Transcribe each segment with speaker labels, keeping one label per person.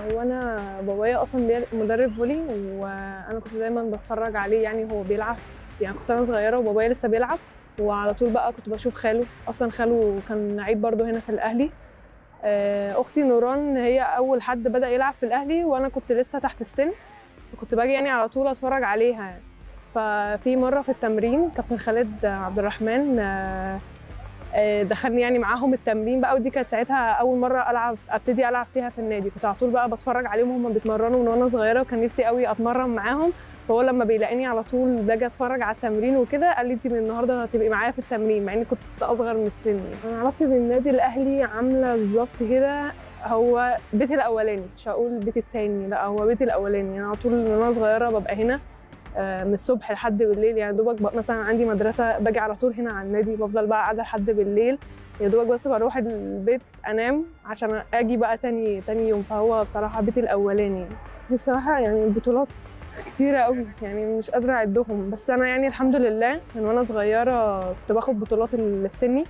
Speaker 1: هو انا بابايا اصلا بي- مدرب فولي وانا كنت دايما بتفرج عليه يعني هو بيلعب يعني كنت انا صغيره وبابايا لسه بيلعب وعلى طول بقى كنت بشوف خاله اصلا خاله كان لعيب برضه هنا في الاهلي آه، اختي نوران هي اول حد بدا يلعب في الاهلي وانا كنت لسه تحت السن فكنت باجي يعني على طول اتفرج عليها يعني. ففي مره في التمرين كابتن خالد عبد الرحمن آه، آه، دخلني يعني معاهم التمرين بقى ودي كانت ساعتها اول مره العب ابتدي العب فيها في النادي كنت على طول بقى بتفرج عليهم وهم بيتمرنوا من وانا صغيره وكان نفسي قوي اتمرن معاهم فهو لما بيلاقيني على طول باجي اتفرج على التمرين وكده قال لي انت من النهارده هتبقي معايا في التمرين مع اني كنت اصغر من السن انا علاقتي بالنادي الاهلي عامله بالظبط كده هو بيتي الاولاني مش هقول بيتي التاني لا هو بيتي الاولاني انا على طول من وانا صغيره ببقى هنا آه، من الصبح لحد بالليل يعني دوبك بق- مثلا عندي مدرسه باجي على طول هنا على النادي بفضل بقى قاعده لحد بالليل يا دوبك بس بروح البيت انام عشان اجي بقى تاني تاني يوم فهو بصراحه بيتي الاولاني يعني بصراحه يعني البطولات كتيرة قوي يعني مش قادرة أعدهم بس أنا يعني الحمد لله من وأنا صغيرة كنت باخد بطولات اللي في سني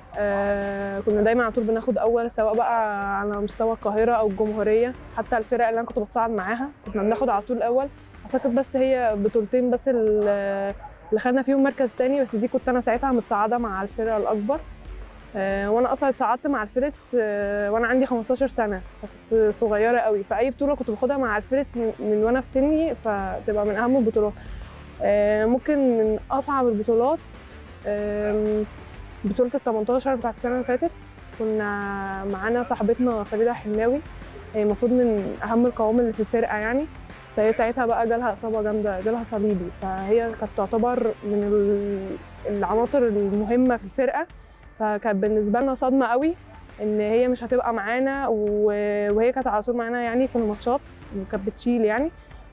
Speaker 1: آه كنا دايما على طول بناخد أول سواء بقى على مستوى القاهرة أو الجمهورية حتى الفرق اللي أنا كنت بتصعد معاها كنا بناخد على طول أول أعتقد بس هي بطولتين بس ال- اللي خدنا فيهم مركز تاني بس دي كنت أنا ساعتها متصعدة مع الفرقة الأكبر آه، وانا اصلا اتصعدت مع الفيرست آه، وانا عندي 15 سنه فكنت صغيره قوي فاي بطوله كنت باخدها مع الفيرست من, من وانا في سني فتبقى من اهم البطولات آه، ممكن من اصعب البطولات آم، بطوله ال 18 بتاعت السنه اللي فاتت كنا معانا صاحبتنا فريده حماوي هي المفروض من اهم القوام اللي في الفرقه يعني فهي ساعتها بقى جالها اصابه جامده جالها صليبي فهي كانت تعتبر من ال- العناصر المهمه في الفرقه فكانت بالنسبه لنا صدمه قوي ان هي مش هتبقى معانا و- وهي كانت على طول معانا يعني في الماتشات وكانت بتشيل يعني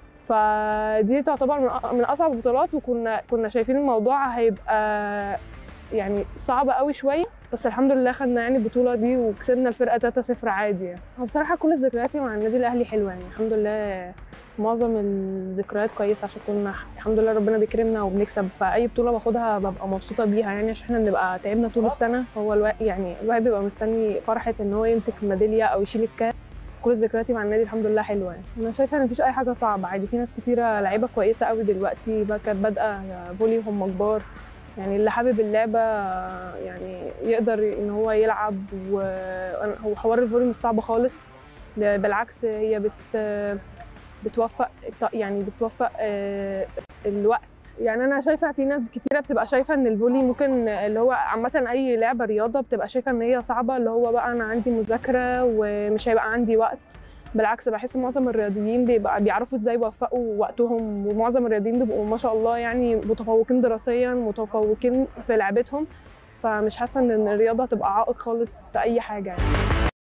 Speaker 1: فدي تعتبر من أ- من اصعب البطولات وكنا كنا شايفين الموضوع هيبقى يعني صعب قوي شويه بس الحمد لله خدنا يعني البطوله دي وكسبنا الفرقه 3-0 عادي يعني هو بصراحه كل ذكرياتي مع النادي الاهلي حلوه يعني الحمد لله معظم الذكريات كويسه عشان كنا الحمد لله ربنا بيكرمنا وبنكسب فاي بطوله باخدها ببقى مبسوطه بيها يعني عشان احنا بنبقى تعبنا طول السنه فهو الوا... يعني الواحد بيبقى مستني فرحه ان هو يمسك الميداليه او يشيل الكاس كل ذكرياتي مع النادي الحمد لله حلوه يعني انا شايفه ان مفيش اي حاجه صعبه عادي في ناس كتيره لعيبه كويسه قوي دلوقتي بقى كانت بادئه فولي وهم كبار يعني اللي حابب اللعبه يعني يقدر ان هو يلعب وهو حوار الفولي مش صعب خالص ده بالعكس هي بت بتوفق يعني بتوفق آه، الوقت يعني انا شايفه في ناس كتيره بتبقى شايفه ان الفولي ممكن اللي هو عامه اي لعبه رياضه بتبقى شايفه ان هي صعبه اللي هو بقى انا عندي مذاكره ومش هيبقى عندي وقت بالعكس بحس معظم الرياضيين بيبقى بيعرفوا ازاي يوفقوا وقتهم ومعظم الرياضيين بيبقوا ما شاء الله يعني متفوقين دراسيا متفوقين في لعبتهم فمش حاسه ان الرياضه هتبقى عائق خالص في اي حاجه يعني